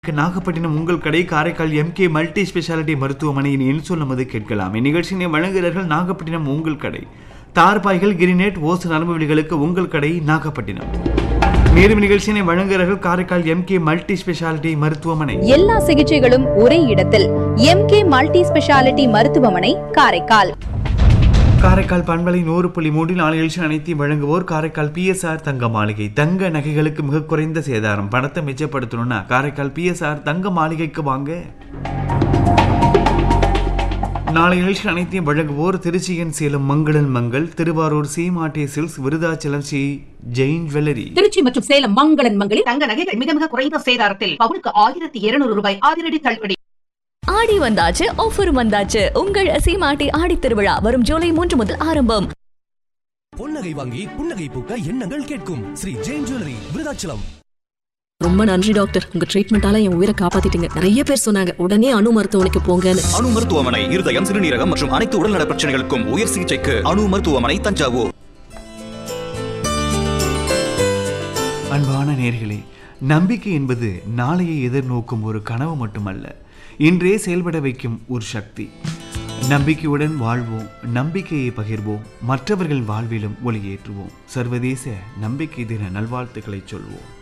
நாகப்பட்டினம் உங்கள் கடை Karaikal MK multi speciality மருத்துவமனையின் எண் சொல்லும்போது கேட்கலாம் இந்நிகழ்ச்சியினை வழங்குகிறார்கள் நாகப்பட்டினம் உங்கள் கடை தார்பாய்கள் கிரினேட் ஓசு நரம்பு விழிகளுக்கு உங்கள் கடை நாகப்பட்டினம் மேலும் நிகழ்ச்சியினை வழங்குகிறார்கள் காரைக்கால் எம்கே மல்டி ஸ்பெஷாலிட்டி மருத்துவமனை எல்லா சிகிச்சைகளும் ஒரே இடத்தில் எம்கே மல்டி ஸ்பெஷாலிட்டி மருத்துவமனை காரைக்கால் காரைக்கால் பண்பலை நூறு புள்ளி மூன்றில் நாலு நிகழ்ச்சி அனைத்தையும் வழங்குவோர் காரைக்கால் பிஎஸ்ஆர் தங்க மாளிகை தங்க நகைகளுக்கு மிக குறைந்த சேதாரம் பணத்தை மிச்சப்படுத்தணும்னா காரைக்கால் பிஎஸ்ஆர் தங்க மாளிகைக்கு வாங்க நாளை நிகழ்ச்சி அனைத்தையும் வழங்குவோர் திருச்சியன் சேலம் மங்களன் மங்கள் திருவாரூர் சீமாட்டி சில்க்ஸ் விருதாச்சலம் ஸ்ரீ ஜெயின் ஜுவல்லரி திருச்சி மற்றும் சேலம் மங்களன் மங்களில் தங்க நகைகள் மிக மிக குறைந்த சேதாரத்தில் பவுனுக்கு ஆயிரத்தி இருநூறு ரூபாய் அதிரடி தள்ளுபடி ஆடி வந்தாச்சு ஆஃபரும் வந்தாச்சு உங்கள் சீமாட்டி ஆடி திருவிழா வரும் ஜூலை மூன்று முதல் ஆரம்பம் பொன்னகை வாங்கி புன்னகை பூக்க எண்ணங்கள் கேட்கும் ஸ்ரீ ஜெயின் ஜுவல்லரி விருதாச்சலம் ரொம்ப நன்றி டாக்டர் உங்க ட்ரீட்மெண்டால என் உயிரை காப்பாத்திட்டீங்க நிறைய பேர் சொன்னாங்க உடனே அணு மருத்துவமனைக்கு போங்கன்னு அணு மருத்துவமனை இருதயம் சிறுநீரகம் மற்றும் அனைத்து உடல்நல பிரச்சனைகளுக்கும் உயர் சிகிச்சைக்கு அணு மருத்துவமனை தஞ்சாவூர் அன்பான நேர்களே நம்பிக்கை என்பது நாளையை எதிர்நோக்கும் ஒரு கனவு மட்டுமல்ல இன்றே செயல்பட வைக்கும் ஒரு சக்தி நம்பிக்கையுடன் வாழ்வோம் நம்பிக்கையை பகிர்வோம் மற்றவர்கள் வாழ்விலும் ஒளியேற்றுவோம் சர்வதேச நம்பிக்கை தின நல்வாழ்த்துக்களை சொல்வோம்